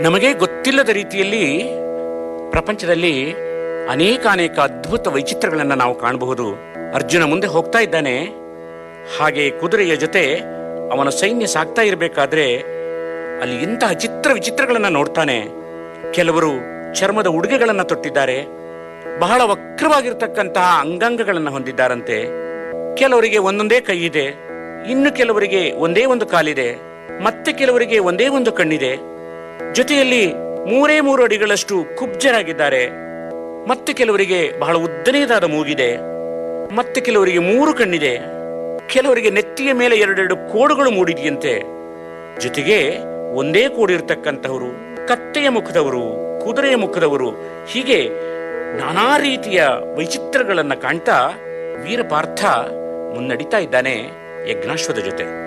ನಮಗೆ ಗೊತ್ತಿಲ್ಲದ ರೀತಿಯಲ್ಲಿ ಪ್ರಪಂಚದಲ್ಲಿ ಅನೇಕ ಅನೇಕ ಅದ್ಭುತ ವೈಚಿತ್ರಗಳನ್ನು ನಾವು ಕಾಣಬಹುದು ಅರ್ಜುನ ಮುಂದೆ ಹೋಗ್ತಾ ಇದ್ದಾನೆ ಹಾಗೆ ಕುದುರೆಯ ಜೊತೆ ಅವನ ಸೈನ್ಯ ಸಾಗ್ತಾ ಇರಬೇಕಾದ್ರೆ ಅಲ್ಲಿ ಇಂತಹ ಚಿತ್ರ ವಿಚಿತ್ರಗಳನ್ನ ನೋಡ್ತಾನೆ ಕೆಲವರು ಚರ್ಮದ ಉಡುಗೆಗಳನ್ನ ತೊಟ್ಟಿದ್ದಾರೆ ಬಹಳ ವಕ್ರವಾಗಿರ್ತಕ್ಕಂತಹ ಅಂಗಾಂಗಗಳನ್ನು ಹೊಂದಿದ್ದಾರಂತೆ ಕೆಲವರಿಗೆ ಒಂದೊಂದೇ ಕೈ ಇದೆ ಇನ್ನು ಕೆಲವರಿಗೆ ಒಂದೇ ಒಂದು ಕಾಲಿದೆ ಮತ್ತೆ ಕೆಲವರಿಗೆ ಒಂದೇ ಒಂದು ಕಣ್ಣಿದೆ ಜೊತೆಯಲ್ಲಿ ಮೂರೇ ಮೂರು ಅಡಿಗಳಷ್ಟು ಕುಬ್ಜರಾಗಿದ್ದಾರೆ ಮತ್ತೆ ಕೆಲವರಿಗೆ ಬಹಳ ಉದ್ದನೇದಾದ ಮೂಗಿದೆ ಮತ್ತೆ ಕೆಲವರಿಗೆ ಮೂರು ಕಣ್ಣಿದೆ ಕೆಲವರಿಗೆ ನೆತ್ತಿಯ ಮೇಲೆ ಎರಡೆರಡು ಕೋಡುಗಳು ಮೂಡಿದೆಯಂತೆ ಜೊತೆಗೆ ಒಂದೇ ಕೂಡಿರ್ತಕ್ಕಂಥವರು ಕತ್ತೆಯ ಮುಖದವರು ಕುದುರೆಯ ಮುಖದವರು ಹೀಗೆ ನಾನಾ ರೀತಿಯ ವೈಚಿತ್ರಗಳನ್ನ ಕಾಣ್ತಾ ವೀರಪಾರ್ಥ ಮುನ್ನಡಿತಾ ಇದ್ದಾನೆ ಯಜ್ಞಾಶ್ವದ ಜೊತೆ